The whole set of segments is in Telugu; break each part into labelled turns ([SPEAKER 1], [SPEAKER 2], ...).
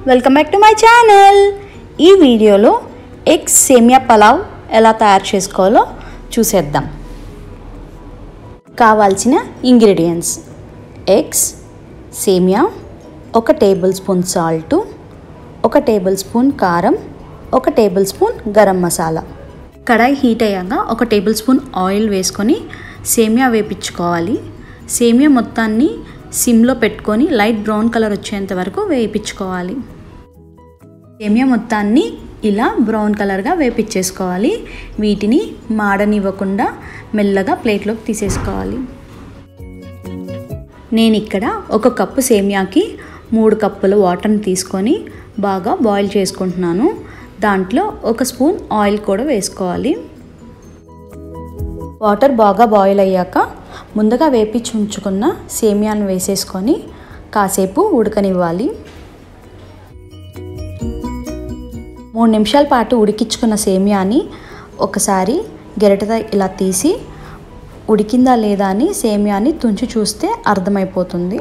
[SPEAKER 1] welcome back to my channel ఈ వీడియోలో ఎగ్స్ సేమియా పలావ్ ఎలా తయారు చేసుకోవాలో చూసేద్దాం కావాల్సిన ఇంగ్రీడియంట్స్ ఎగ్స్ సేమియా ఒక టేబుల్ స్పూన్ సాల్ట్ ఒక టేబుల్ స్పూన్ కారం ఒక టేబుల్ స్పూన్ గరం మసాలా కడాయి హీట్ అయ్యాక ఒక టేబుల్ స్పూన్ ఆయిల్ వేసుకొని సేమియా వేపించుకోవాలి సేమియా మొత్తాన్ని సిమ్లో పెట్టుకొని లైట్ బ్రౌన్ కలర్ వచ్చేంత వరకు వేయించుకోవాలి సేమియా మొత్తాన్ని ఇలా బ్రౌన్ కలర్గా వేపించేసుకోవాలి వీటిని మాడనివ్వకుండా మెల్లగా ప్లేట్లోకి తీసేసుకోవాలి నేను ఇక్కడ ఒక కప్పు సేమియాకి మూడు కప్పుల వాటర్ని తీసుకొని బాగా బాయిల్ చేసుకుంటున్నాను దాంట్లో ఒక స్పూన్ ఆయిల్ కూడా వేసుకోవాలి వాటర్ బాగా బాయిల్ అయ్యాక ముందుగా వేపించి ఉంచుకున్న సేమియాను వేసేసుకొని కాసేపు ఉడకనివ్వాలి మూడు నిమిషాల పాటు ఉడికించుకున్న సేమియాని ఒకసారి గెరటతో ఇలా తీసి ఉడికిందా లేదా అని సేమియాని తుంచి చూస్తే అర్థమైపోతుంది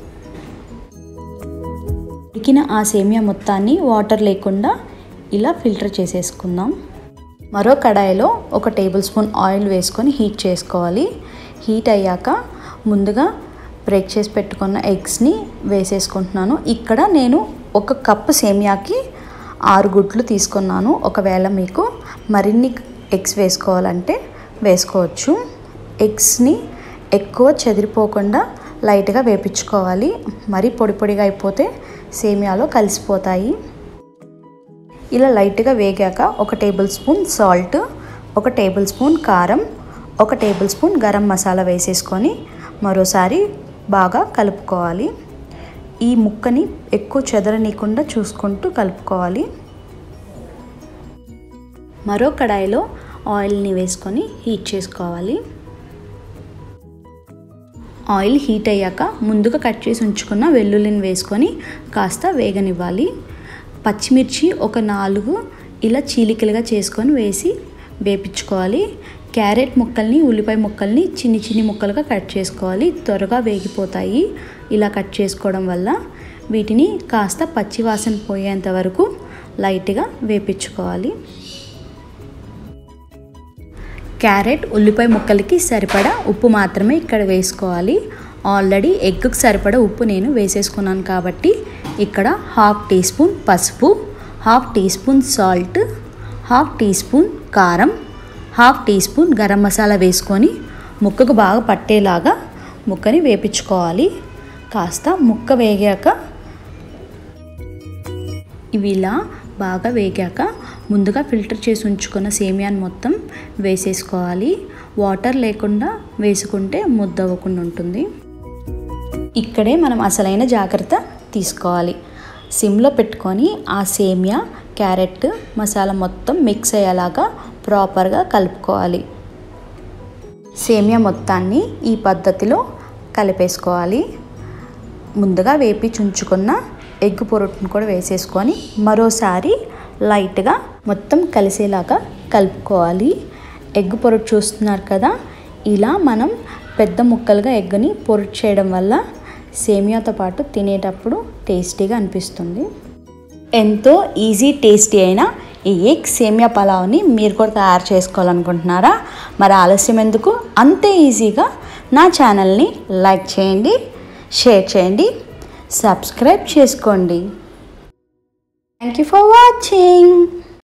[SPEAKER 1] ఉడికిన ఆ సేమియా మొత్తాన్ని వాటర్ లేకుండా ఇలా ఫిల్టర్ చేసేసుకుందాం మరో కడాయిలో ఒక టేబుల్ స్పూన్ ఆయిల్ వేసుకొని హీట్ చేసుకోవాలి హీట్ అయ్యాక ముందుగా బ్రేక్ చేసి పెట్టుకున్న ఎగ్స్ని వేసేసుకుంటున్నాను ఇక్కడ నేను ఒక కప్పు సేమియాకి ఆరు గుడ్లు తీసుకున్నాను ఒకవేళ మీకు మరిన్ని ఎగ్స్ వేసుకోవాలంటే వేసుకోవచ్చు ఎగ్స్ని ఎక్కువ చెదిరిపోకుండా లైట్గా వేపించుకోవాలి మరీ పొడి పొడిగా అయిపోతే సేమియాలో కలిసిపోతాయి ఇలా లైట్గా వేగాక ఒక టేబుల్ స్పూన్ సాల్ట్ ఒక టేబుల్ స్పూన్ కారం ఒక టేబుల్ స్పూన్ గరం మసాలా వేసేసుకొని మరోసారి బాగా కలుపుకోవాలి ఈ ముక్కని ఎక్కువ చెదరనీయకుండా చూసుకుంటూ కలుపుకోవాలి మరో కడాయిలో ఆయిల్ని వేసుకొని హీట్ చేసుకోవాలి ఆయిల్ హీట్ అయ్యాక ముందుగా కట్ చేసి ఉంచుకున్న వెల్లుల్లిని వేసుకొని కాస్త వేగనివ్వాలి పచ్చిమిర్చి ఒక నాలుగు ఇలా చీలికలుగా చేసుకొని వేసి వేపించుకోవాలి క్యారెట్ ముక్కల్ని ఉల్లిపాయ ముక్కల్ని చిన్ని చిన్ని ముక్కలుగా కట్ చేసుకోవాలి త్వరగా వేగిపోతాయి ఇలా కట్ చేసుకోవడం వల్ల వీటిని కాస్త పచ్చివాసన పోయేంత వరకు లైట్గా వేపించుకోవాలి క్యారెట్ ఉల్లిపాయ ముక్కలకి సరిపడా ఉప్పు మాత్రమే ఇక్కడ వేసుకోవాలి ఆల్రెడీ ఎగ్కి సరిపడా ఉప్పు నేను వేసేసుకున్నాను కాబట్టి ఇక్కడ హాఫ్ టీ స్పూన్ పసుపు half tea spoon salt half tea spoon కారం half tea spoon garam masala వేసుకొని ముక్కకు బాగా పట్టేలాగా ముక్కని వేపించుకోవాలి కాస్త ముక్క వేగాక ఇవి ఇలా బాగా వేగాక ముందుగా ఫిల్టర్ చేసి ఉంచుకున్న సేమియాని మొత్తం వేసేసుకోవాలి వాటర్ లేకుండా వేసుకుంటే ముద్దవ్వకుండా ఉంటుంది ఇక్కడే మనం అసలైన జాగ్రత్త తీసుకోవాలి సిమ్లో పెట్టుకొని ఆ సేమియా క్యారెట్ మసాలా మొత్తం మిక్స్ అయ్యేలాగా ప్రాపర్గా కలుపుకోవాలి సేమియా మొత్తాన్ని ఈ పద్ధతిలో కలిపేసుకోవాలి ముందుగా వేపి చుంచుకున్న ఎగ్ పొరటును కూడా వేసేసుకొని మరోసారి లైట్గా మొత్తం కలిసేలాగా కలుపుకోవాలి ఎగ్ పొరటు చూస్తున్నారు కదా ఇలా మనం పెద్ద ముక్కలుగా ఎగ్ని పొరటు చేయడం వల్ల సేమియాతో పాటు తినేటప్పుడు టేస్టీగా అనిపిస్తుంది ఎంతో ఈజీ టేస్టీ అయిన ఈ ఎగ్ సేమియా పలావ్ని మీరు కూడా తయారు చేసుకోవాలనుకుంటున్నారా మరి ఆలస్యం ఎందుకు అంతే ఈజీగా నా ఛానల్ని లైక్ చేయండి షేర్ చేయండి సబ్స్క్రైబ్ చేసుకోండి థ్యాంక్ యూ ఫర్ వాచింగ్